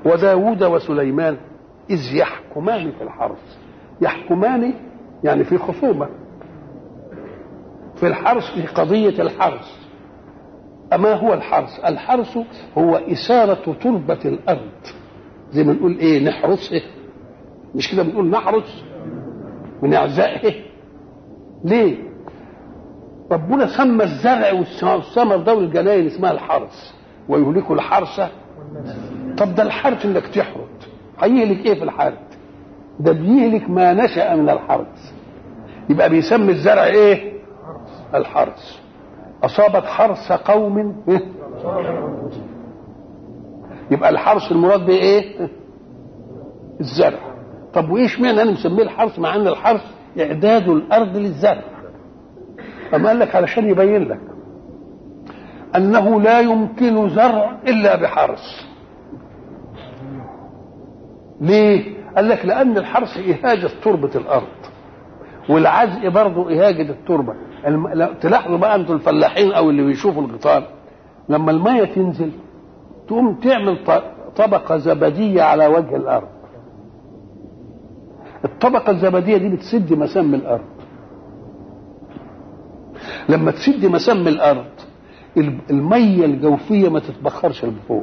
وداود وسليمان إذ يحكمان في الحرث يحكمان يعني في خصومة في الحرث في قضية الحرث أما هو الحرث الحرث هو إثارة تربة الأرض زي ما نقول إيه نحرسه مش كده بنقول نحرس من إعزائه ليه ربنا سمى الزرع والثمر ده والجناين اسمها الحرث ويهلك الحرث طب ده الحرث انك تحرث هيهلك ايه في الحرث ده بيهلك ما نشأ من الحرث يبقى بيسمي الزرع ايه الحرث أصابت حرث قوم يبقى الحرث المراد به ايه الزرع طب وايش معنى انا مسميه الحرث مع ان الحرث اعداد الارض للزرع أما قال لك علشان يبين لك أنه لا يمكن زرع إلا بحرث ليه؟ قال لك لأن الحرث إهاجة تربة الأرض والعزق برضه إهاجة التربة الم... تلاحظوا بقى أنتوا الفلاحين أو اللي بيشوفوا الغيطان لما المية تنزل تقوم تعمل طبقة زبدية على وجه الأرض الطبقة الزبدية دي بتسد مسام الأرض لما تسد مسام الارض الميه الجوفيه ما تتبخرش لفوق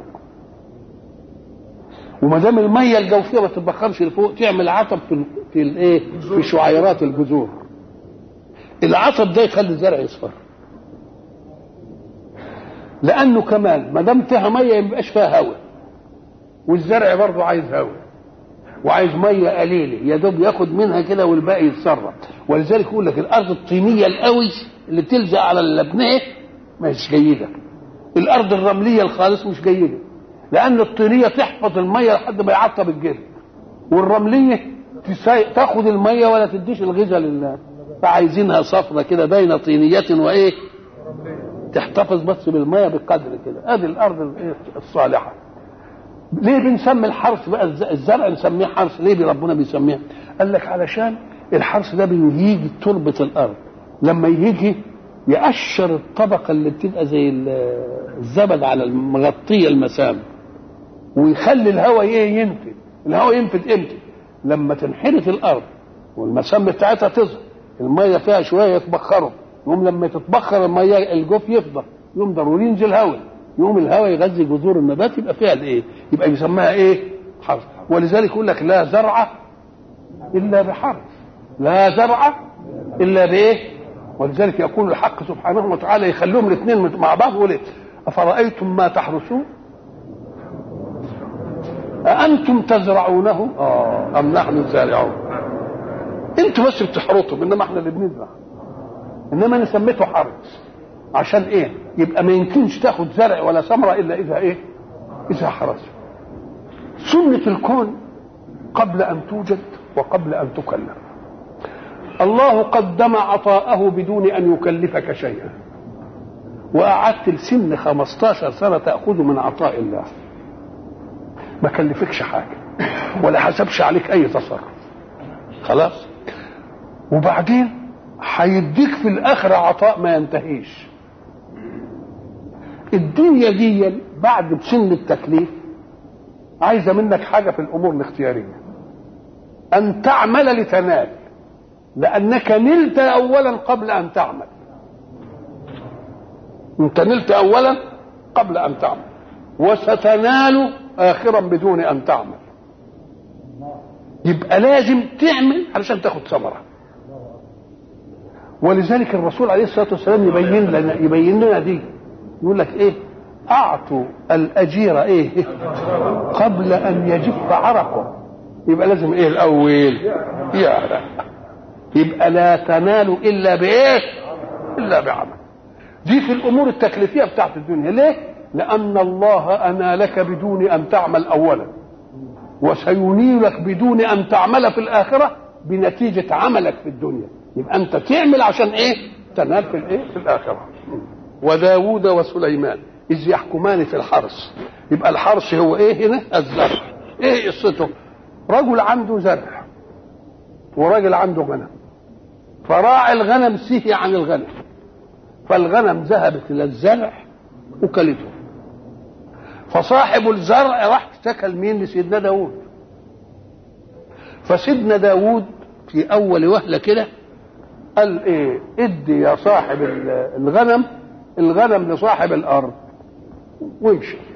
وما دام الميه الجوفيه ما تتبخرش لفوق تعمل عطب في في الايه في شعيرات الجذور العطب ده يخلي الزرع يصفر لانه كمان ما دام فيها ميه ما يبقاش فيها هواء والزرع برضه عايز هواء وعايز ميه قليله يا دوب ياخد منها كده والباقي يتصرف ولذلك يقول لك الارض الطينيه القوي اللي تلزق على الابنيه مش جيده الارض الرمليه الخالص مش جيده لان الطينيه تحفظ الميه لحد ما يعطب الجلد والرمليه تاخد الميه ولا تديش الغذاء لله فعايزينها صفرة كده بين طينية وايه تحتفظ بس بالميه بقدر كده ادي الارض الصالحه ليه بنسمي الحرث بقى الزرع نسميه حرث ليه ربنا بيسميها قال لك علشان الحرث ده بيهيج تربة الأرض لما يهيجي يقشر الطبقة اللي بتبقى زي الزبد على المغطية المسام ويخلي الهواء ايه ينفد الهواء ينفد امتى لما تنحرف الأرض والمسام بتاعتها تظهر المية فيها شوية يتبخروا يقوم لما تتبخر المية الجوف يفضل يقوم ضروري ينزل هواء يقوم الهواء يغذي جذور النبات يبقى فيها الايه؟ يبقى بيسميها ايه؟ حرث ولذلك يقول لك لا زرع الا بحرث لا زرع الا بايه؟ ولذلك يقول الحق سبحانه وتعالى يخليهم الاثنين مع بعض يقول افرايتم ما تحرثون؟ أأنتم تزرعونه؟ آه أم نحن الزارعون؟ أنتوا بس بتحرثوا إنما إحنا اللي بنزرع. إنما أنا سميته حرث. عشان ايه يبقى ما يمكنش تاخد زرع ولا ثمره الا اذا ايه اذا حرث سنه الكون قبل ان توجد وقبل ان تكلف الله قدم عطاءه بدون ان يكلفك شيئا وقعدت لسن 15 سنه تاخذ من عطاء الله ما كلفكش حاجه ولا حسبش عليك اي تصرف خلاص وبعدين هيديك في الاخره عطاء ما ينتهيش الدنيا دي بعد بسن التكليف عايزه منك حاجه في الامور الاختياريه ان تعمل لتنال لانك نلت اولا قبل ان تعمل انت نلت اولا قبل ان تعمل وستنال اخرا بدون ان تعمل يبقى لازم تعمل علشان تاخد ثمره ولذلك الرسول عليه الصلاه والسلام يبين لنا يبين لنا دي يقول لك ايه اعطوا الاجير ايه قبل ان يجف عرقه يبقى لازم ايه الاول يعرق يبقى لا تنال الا بايه الا بعمل دي في الامور التكليفيه بتاعت الدنيا ليه لان الله انالك بدون ان تعمل اولا وسينيلك بدون ان تعمل في الاخره بنتيجه عملك في الدنيا يبقى انت تعمل عشان ايه تنال في الايه في الاخره وداود وسليمان إذ يحكمان في الحرث يبقى الحرث هو إيه هنا الزرع إيه قصته رجل عنده زرع وراجل عنده غنم فراعي الغنم سهي عن الغنم فالغنم ذهبت إلى الزرع وكلته فصاحب الزرع راح اشتكى لمين لسيدنا داوود فسيدنا داوود في اول وهله كده قال ايه ادي يا صاحب الغنم الغنم لصاحب الارض وامشي